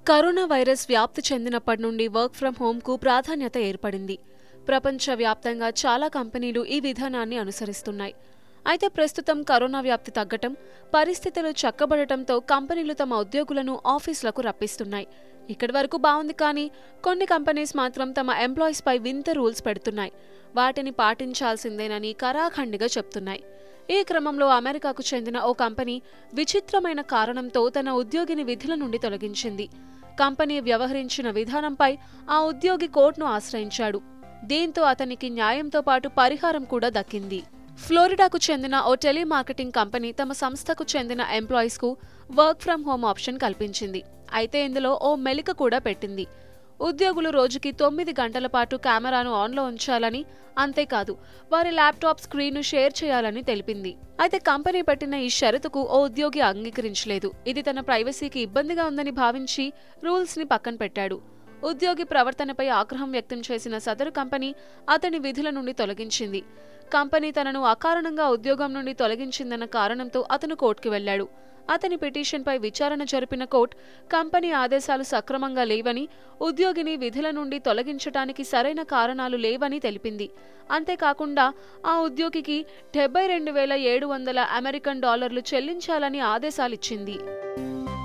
corona virus వ్యాప్తి చెందినప్పటి నుండి work from హోంకు ప్రాధాన్యత ఏర్పడింది ప్రపంచవ్యాప్తంగా చాలా కంపెనీలు ఈ విధానాన్ని అనుసరిస్తున్నాయి అయితే ప్రస్తుతం కరోనా వ్యాప్తి తగ్గటం పరిస్థితులు చక్కబడటంతో కంపెనీలు తమ ఉద్యోగులను ఆఫీసులకు రప్పిస్తున్నాయి ఇక్కడి వరకు బాగుంది కానీ కొన్ని కంపెనీస్ మాత్రం తమ ఎంప్లాయీస్ పై వింత రూల్స్ పెడుతున్నాయి వాటిని పాటించాల్సిందేనని కరాఖండిగా చెప్తున్నాయి ఈ క్రమంలో అమెరికాకు చెందిన ఓ కంపెనీ విచిత్రమైన కారణంతో తన ఉద్యోగిని విధుల నుండి తొలగించింది కంపెనీ వ్యవహరించిన విధానంపై ఆ ఉద్యోగి కోర్టును ఆశ్రయించాడు దీంతో అతనికి న్యాయంతో పాటు పరిహారం కూడా దక్కింది ఫ్లోరిడాకు చెందిన ఓ టెలిమార్కెటింగ్ కంపెనీ తమ సంస్థకు చెందిన ఎంప్లాయీస్ కు వర్క్ ఫ్రం హోమ్ ఆప్షన్ కల్పించింది అయితే ఇందులో ఓ మెలిక కూడా పెట్టింది ఉద్యోగులు రోజుకి తొమ్మిది గంటల పాటు కెమెరాను ఆన్లో ఉంచాలని అంతేకాదు వారి ల్యాప్టాప్ స్క్రీన్ను షేర్ చేయాలని తెలిపింది అయితే కంపెనీ పెట్టిన ఈ షరతుకు ఓ ఉద్యోగి అంగీకరించలేదు ఇది తన ప్రైవసీకి ఇబ్బందిగా ఉందని భావించి రూల్స్ ని పక్కన పెట్టాడు ఉద్యోగి ప్రవర్తనపై ఆగ్రహం వ్యక్తం చేసిన సదరు కంపెనీ అతని విధుల నుండి తొలగించింది కంపెనీ తనను అకారణంగా ఉద్యోగం నుండి తొలగించిందన్న కారణంతో అతను కోర్టుకు వెళ్లాడు అతని పిటిషన్పై విచారణ జరిపిన కోర్టు కంపెనీ ఆదేశాలు సక్రమంగా లేవని ఉద్యోగిని విధుల నుండి తొలగించటానికి సరైన కారణాలు లేవని తెలిపింది అంతేకాకుండా ఆ ఉద్యోగికి డెబ్బై రెండు వేల ఏడు వందల అమెరికన్ డాలర్లు చెల్లించాలని ఆదేశాలిచ్చింది